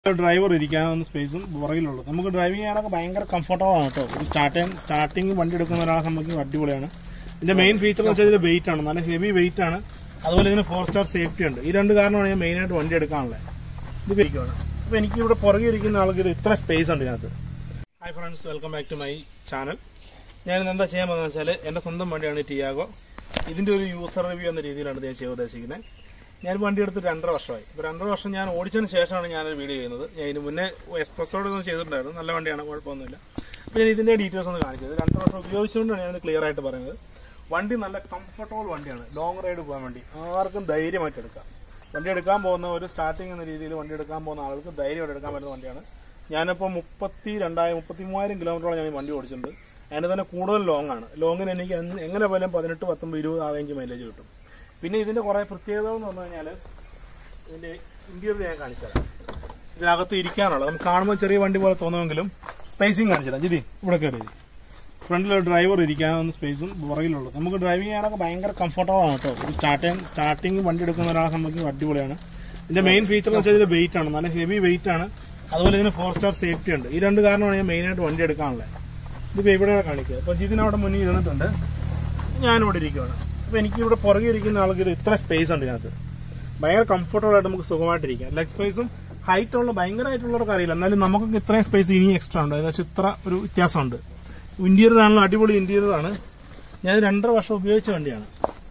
driver ഇരിക്കാവുന്ന സ്പേസും പുറകിലുള്ളൂ നമുക്ക് driving ചെയ്യാനൊക്കെ ഭയങ്കര കംഫർട്ടബിൾ ആണ് കേട്ടോ ഒരു സ്റ്റാർട്ടിങ് സ്റ്റാർട്ടിങ് വണ്ടി എടുക്കുന്ന ഒരാളെ സംബന്ധിച്ച് അടിപൊളിയാണ് ഇതിന്റെ മെയിൻ ഫീച്ചർ എന്ന് വെച്ചാൽ ഇതിന്റെ വെയിറ്റ് ആണ് നല്ല ഹെവി വെയിറ്റ് ആണ് അതുപോലെ ഇതിന് ഫോർ സ്റ്റാർ സേഫ്റ്റി ഉണ്ട് ഈ രണ്ട് കാരണമാണ് ഞാൻ മെയിൻ ആയിട്ട് വണ്ടി എടുക്കാനുള്ളത് ഇത് ഇരിക്കുവാണ് അപ്പൊ എനിക്ക് ഇവിടെ പുറകെ ഇരിക്കുന്ന ആൾക്ക് ഇത് ഇത്ര സ്പേസ് ഉണ്ട് ഇതിനകത്ത് hi friends welcome back to my channel ഞാൻ ഇന്ന് എന്താ ചെയ്യാൻ പോകുന്നത് വെച്ചാൽ എന്റെ സ്വന്തം വണ്ടിയാണ് ടിയാഗോ ഇതിന്റെ ഒരു യൂസർ റിവ്യൂ എന്ന രീതിയിലാണ് ഇത് ഞാൻ ചെയ്യാൻ ഉദ്ദേശിക്കുന്നത് ഞാൻ വണ്ടി എടുത്ത് രണ്ടര വർഷമായി ഇപ്പോൾ രണ്ടര വർഷം ഞാൻ ഓടിച്ചതിന് ശേഷമാണ് ഞാനൊരു വീഡിയോ ചെയ്യുന്നത് ഞാൻ ഇതിന് മുന്നേ എക്സ്പ്രസോട് ഒന്ന് ചെയ്തിട്ടുണ്ടായിരുന്നു നല്ല വണ്ടിയാണ് കുഴപ്പമൊന്നുമില്ല അപ്പോൾ ഞാൻ ഇതിന്റെ ഡീറ്റെയിൽസ് ഒന്ന് കാണിച്ചത് രണ്ടര വർഷം ഉപയോഗിച്ചുകൊണ്ടാണ് ഞാൻ ക്ലിയർ ആയിട്ട് പറയുന്നത് വണ്ടി നല്ല കംഫർട്ടബിൾ വണ്ടിയാണ് ലോങ് റൈഡ് പോകാൻ വേണ്ടി ആർക്കും ധൈര്യമായിട്ട് എടുക്കാം വണ്ടി എടുക്കാൻ പോകുന്ന ഒരു സ്റ്റാർട്ടിംഗ് എന്ന രീതിയിൽ വണ്ടി എടുക്കാൻ പോകുന്ന ആൾക്ക് ധൈര്യമായിട്ട് എടുക്കാൻ പറ്റുന്ന വണ്ടിയാണ് ഞാനിപ്പോൾ മുപ്പത്തി രണ്ടായിരം മുപ്പത്തി മൂവായിരം കിലോമീറ്ററോളം ഞാൻ ഈ വണ്ടി ഓടിച്ചിട്ടുണ്ട് അതിന് തന്നെ കൂടുതൽ ലോങ് ആണ് ലോങ്ങിന് എനിക്ക് എന്ന് എങ്ങനെ പോയാലും പതിനെട്ട് പത്തൊമ്പത് ഇരുപത് ആ റേഞ്ച് മൈലേജ് കിട്ടും പിന്നെ ഇതിന്റെ കുറെ പ്രത്യേകതകൾ എന്ന് പറഞ്ഞു കഴിഞ്ഞാൽ ഇതിന്റെ ഇന്റീരിയർ ഞാൻ കാണിച്ചു തരാം ഇതിനകത്ത് ഇരിക്കാനുള്ളത് നമുക്ക് കാണുമ്പോൾ ചെറിയ വണ്ടി പോലെ തോന്നുമെങ്കിലും സ്പേസിങ് കാണിച്ചു തരാം ജിതി ഇവിടെ കയറി ഫ്രണ്ടിൽ ഡ്രൈവർ ഇരിക്കാവുന്ന സ്പേസും പുറകിലുള്ളൂ നമുക്ക് ഡ്രൈവിംഗ് ചെയ്യാനൊക്കെ ഭയങ്കര കംഫർട്ടബിൾ ആണ് കേട്ടോ ഒരു സ്റ്റാർട്ടിങ് സ്റ്റാർട്ടിങ് വണ്ടി എടുക്കുന്ന ഒരാളെ സംബന്ധിച്ച് അടിപൊളിയാണ് ഇതിന്റെ മെയിൻ ഫീച്ചർ എന്ന് വെച്ചാൽ ഇതിന്റെ വെയിറ്റ് ആണ് നല്ല ഹെവി വെയിറ്റ് ആണ് അതുപോലെ ഇതിന് ഫോർ സ്റ്റാർ സേഫ്റ്റി ഉണ്ട് ഈ രണ്ട് കാരണമാണ് ഞാൻ മെയിൻ ആയിട്ട് വണ്ടി എടുക്കാനുള്ളത് ഇതിപ്പോ ഇവിടെ കാണിക്കുക അപ്പൊ ജിതിന് അവിടെ മുന്നിൽ ഇരുന്നിട്ടുണ്ട് ഞാനിവിടെ ഇരിക്കുകയാണ് അപ്പൊ എനിക്ക് ഇവിടെ പുറകെ ഇരിക്കുന്ന ആൾക്ക് ഇത് ഇത്ര സ്പേസ് ഉണ്ട് ഇതിനകത്ത് ഭയങ്കര കംഫർട്ടബിൾ ആയിട്ട് നമുക്ക് സുഖമായിട്ടിരിക്കാം ലെഗ് സ്പേസും ഹൈറ്റ് ഉള്ള ഭയങ്കരമായിട്ടുള്ളവർക്ക് അറിയില്ല എന്നാലും നമുക്കൊക്കെ ഇത്രയും സ്പേസ് ഇനി എക്സ്ട്രാ ഉണ്ട് ഏകദേശം ഇത്ര ഒരു വ്യത്യാസമുണ്ട് ഇന്റീരിയർ ആണല്ലോ അടിപൊളി ഇന്റീരിയർ ആണ് ഞാൻ രണ്ടര വർഷം ഉപയോഗിച്ച വണ്ടിയാണ്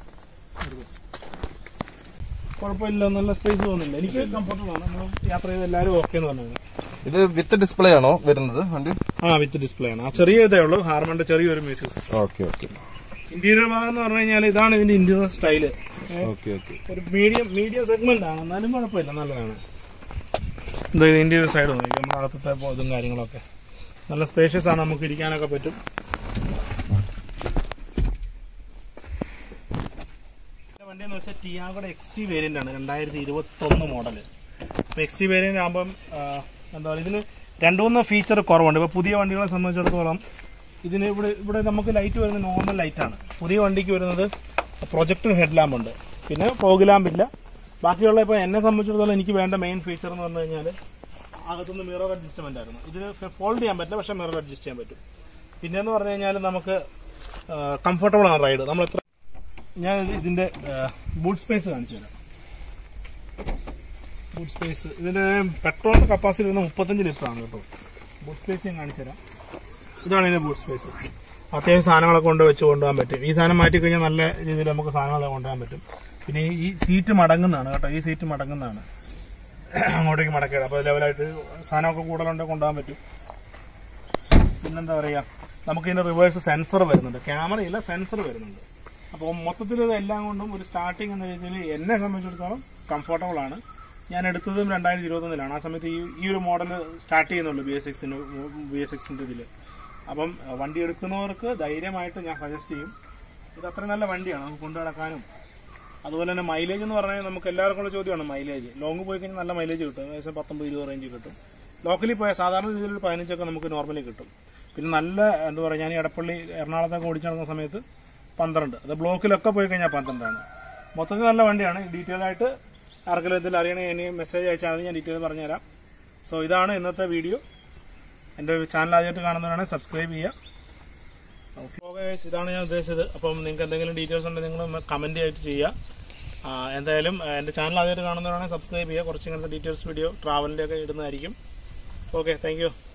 കുഴപ്പമില്ല നല്ല സ്പേസ് തോന്നുന്നില്ല എനിക്ക് കംഫർട്ടബിൾ ആണ് നമ്മൾ യാത്ര ചെയ്ത് എല്ലാവരും ഓക്കെ എന്ന് പറഞ്ഞത് ഇത് വിത്ത് ഡിസ്പ്ലേ ആണോ വരുന്നത് വണ്ടി ആ വിത്ത് ഡിസ്പ്ലേ ആണ് ആ ചെറിയ ഇതേ ഉള്ളൂ ഹാർമന്റെ ചെറിയൊരു മ്യൂസിക് ഓക്കെ ഓക്കെ ഇന്റീരിയർ ഭാഗം എന്ന് പറഞ്ഞു കഴിഞ്ഞാൽ ഇതാണ് ഇതിന്റെ ഇന്റീരിയർ സ്റ്റൈല് ഓക്കെ ഓക്കെ ഒരു മീഡിയം മീഡിയം സെഗ്മെന്റ് ആണ് എന്നാലും കുഴപ്പമില്ല നല്ലതാണ് ഇത് ഇന്റീരിയർ സൈഡ് നോക്കി നമ്മുടെ അകത്തത്തെ പോ- ഇതും കാര്യങ്ങളൊക്കെ നല്ല സ്പേഷ്യസ് ആണ് നമുക്ക് ഇരിക്കാനൊക്കെ പറ്റും ഇതിന്റെ വണ്ടി എന്ന് വെച്ചാൽ ടിയാഗോടെ എക്സ് ടി വേരിയന്റ് ആണ് രണ്ടായിരത്തി ഇരുപത്തി ഒന്ന് മോഡല് എക്സ് ടി വേരിയന്റ് ആകുമ്പം ആ, എന്താ പറയുക ഇതിന് രണ്ടു മൂന്ന് ഫീച്ചർ കുറവുണ്ട് ഇപ്പൊ പുതിയ വണ്ടികളെ സംബന്ധിച്ചിടത്തോളം ഇതിന് ഇവിടെ ഇവിടെ നമുക്ക് ലൈറ്റ് വരുന്നത് നോർമൽ ലൈറ്റ് ആണ് പുതിയ വണ്ടിക്ക് വരുന്നത് പ്രൊജക്ടർ ഹെഡ് ലാമ്പ് ഉണ്ട് പിന്നെ ഫോഗ് ലാമ്പ് ഇല്ല ബാക്കിയുള്ള ഇപ്പോൾ എന്നെ സംബന്ധിച്ചിടത്തോളം എനിക്ക് വേണ്ട മെയിൻ ഫീച്ചർ എന്ന് പറഞ്ഞു കഴിഞ്ഞാൽ അകത്തുനിന്ന് മിറർ അഡ്ജസ്റ്റ്മെന്റ് ആയിരുന്നു ഇതിന് ഫോൾഡ് ചെയ്യാൻ പറ്റില്ല പക്ഷെ മിറർ അഡ്ജസ്റ്റ് ചെയ്യാൻ പറ്റും പിന്നെന്ന് പറഞ്ഞു കഴിഞ്ഞാൽ നമുക്ക് കംഫർട്ടബിൾ ആണ് റൈഡ് നമ്മൾ എത്ര ഞാൻ ഇതിന്റെ ബൂട്ട് സ്പേസ് കാണിച്ചു തരാം ബൂട്ട് സ്പേസ് ഇതിന്റെ പെട്രോളിന്റെ കപ്പാസിറ്റി വരുന്നത് മുപ്പത്തഞ്ച് ലിറ്റർ ആണ് കേട്ടോ ബൂട്ട് സ്പേസ് ഞാൻ കാണിച്ചു തരാം ഇതാണ് ഇതിന്റെ ബൂട്ട് സ്പേസ് അത്യാവശ്യം സാധനങ്ങളൊക്കെ കൊണ്ട് വെച്ച് കൊണ്ടുപോകാൻ പറ്റും ഈ സാധനം മാറ്റി കഴിഞ്ഞാൽ നല്ല രീതിയിൽ നമുക്ക് സാധനങ്ങളൊക്കെ കൊണ്ടുപോകാൻ പറ്റും പിന്നെ ഈ സീറ്റ് മടങ്ങുന്നതാണ് കേട്ടോ ഈ സീറ്റ് മടങ്ങുന്നതാണ് അങ്ങോട്ടേക്ക് മടക്കിയിടാം അപ്പോൾ ലെവലായിട്ട് സാധനമൊക്കെ കൂടുതലുണ്ടെങ്കിൽ കൊണ്ടുപോകാൻ പറ്റും പിന്നെന്താ പറയുക നമുക്ക് ഇതിന്റെ റിവേഴ്സ് സെൻസർ വരുന്നുണ്ട് ക്യാമറയില്ല സെൻസർ വരുന്നുണ്ട് അപ്പോൾ മൊത്തത്തിൽ ഇത് എല്ലാം കൊണ്ടും ഒരു സ്റ്റാർട്ടിങ് എന്ന രീതിയിൽ എന്നെ സംബന്ധിച്ചിടത്തോളം കംഫർട്ടബിൾ ആണ് ഞാൻ എടുത്തതും രണ്ടായിരത്തി ഇരുപത്തൊന്നിലാണ് ആ സമയത്ത് ഈ ഈ ഒരു മോഡൽ സ്റ്റാർട്ട് ചെയ്യുന്നുള്ളൂ ബി എസ് സിക്സിന് ബി എസ് സിക്സിന്റെ ഇതിൽ അപ്പം അഹ് വണ്ടി എടുക്കുന്നവർക്ക് ധൈര്യമായിട്ട് ഞാൻ സജസ്റ്റ് ചെയ്യും ഇത് അത്ര നല്ല വണ്ടിയാണ് നമുക്ക് കൊണ്ടു നടക്കാനും അതുപോലെ തന്നെ മൈലേജ് എന്ന് പറഞ്ഞാൽ നമുക്ക് എല്ലാവർക്കും ഉള്ള ചോദ്യമാണ് മൈലേജ് ലോങ് പോയി കഴിഞ്ഞാൽ നല്ല മൈലേജ് കിട്ടും ഏകദേശം പത്തൊമ്പത് ഇരുപത് റേഞ്ച് കിട്ടും ലോക്കലി പോയാൽ സാധാരണ രീതിയിൽ ഒരു പതിനഞ്ചൊക്കെ നമുക്ക് നോർമലി കിട്ടും പിന്നെ നല്ല എന്താ പറയുക ഞാൻ ഈ എടപ്പള്ളി എറണാകുളത്തൊക്കെ ഓടിച്ചു നടക്കുന്ന സമയത്ത് പന്ത്രണ്ട് അത് ബ്ലോക്കിലൊക്കെ പോയി കഴിഞ്ഞാൽ പന്ത്രണ്ടാണ് മൊത്തത്തിൽ നല്ല വണ്ടിയാണ് ഡീറ്റെയിൽ ആയിട്ട് ആർക്കെങ്കിലും എന്തെങ്കിലും അറിയണമെങ്കിൽ ഇനി മെസ്സേജ് അയച്ചാൽ മതി ഞാൻ ഡീറ്റെയിൽ പറഞ്ഞുതരാം സോ ഇതാണ് ഇന്നത്തെ വീഡിയോ എൻ്റെ ചാനൽ ആദ്യമായിട്ട് കാണുന്നവരാണെങ്കിൽ സബ്സ്ക്രൈബ് ചെയ്യുക ഓക്കെ ഇതാണ് ഞാൻ ഉദ്ദേശിച്ചത് അപ്പം നിങ്ങൾക്ക് എന്തെങ്കിലും ഡീറ്റെയിൽസ് ഉണ്ടെങ്കിൽ നിങ്ങൾ കമൻറ്റ് ആയിട്ട് ചെയ്യുക ആ, എന്തായാലും ആ, എൻ്റെ ചാനൽ ആദ്യമായിട്ട് കാണുന്നവരാണെങ്കിൽ സബ്സ്ക്രൈബ് ചെയ്യുക കുറച്ച് ഇങ്ങനത്തെ ഡീറ്റെയിൽസ് വീഡിയോ ട്രാവലിൻ്റെ ഒക്കെ ഇടുന്നതായിരിക്കും ഓക്കെ താങ്ക് യു